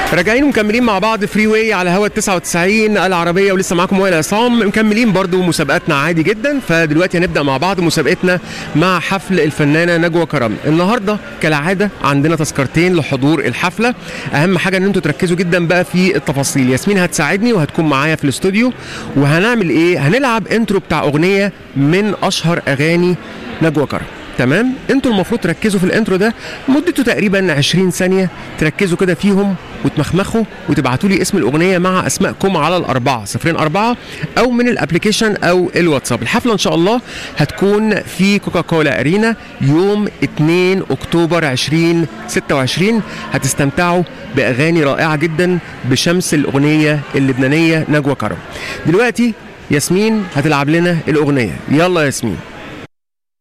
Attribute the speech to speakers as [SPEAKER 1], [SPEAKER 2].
[SPEAKER 1] راجعين ومكملين مع بعض فري واي على هوا 99 العربيه ولسه معاكم وائل عصام مكملين برضو مسابقاتنا عادي جدا فدلوقتي هنبدا مع بعض مسابقتنا مع حفل الفنانه نجوى كرم النهارده كالعاده عندنا تذكرتين لحضور الحفله اهم حاجه ان انتوا تركزوا جدا بقى في التفاصيل ياسمين هتساعدني وهتكون معايا في الاستوديو وهنعمل ايه هنلعب انترو بتاع اغنيه من اشهر اغاني نجوى كرم تمام انتوا المفروض تركزوا في الانترو ده مدته تقريبا 20 ثانيه تركزوا كده فيهم وتمخمخوا وتبعتوا لي اسم الاغنيه مع اسمائكم على الاربعه صفرين اربعه او من الابلكيشن او الواتساب الحفله ان شاء الله هتكون في كوكاكولا ارينا يوم 2 اكتوبر 2026 هتستمتعوا باغاني رائعه جدا بشمس الاغنيه اللبنانيه نجوى كرم دلوقتي ياسمين هتلعب لنا الاغنيه يلا ياسمين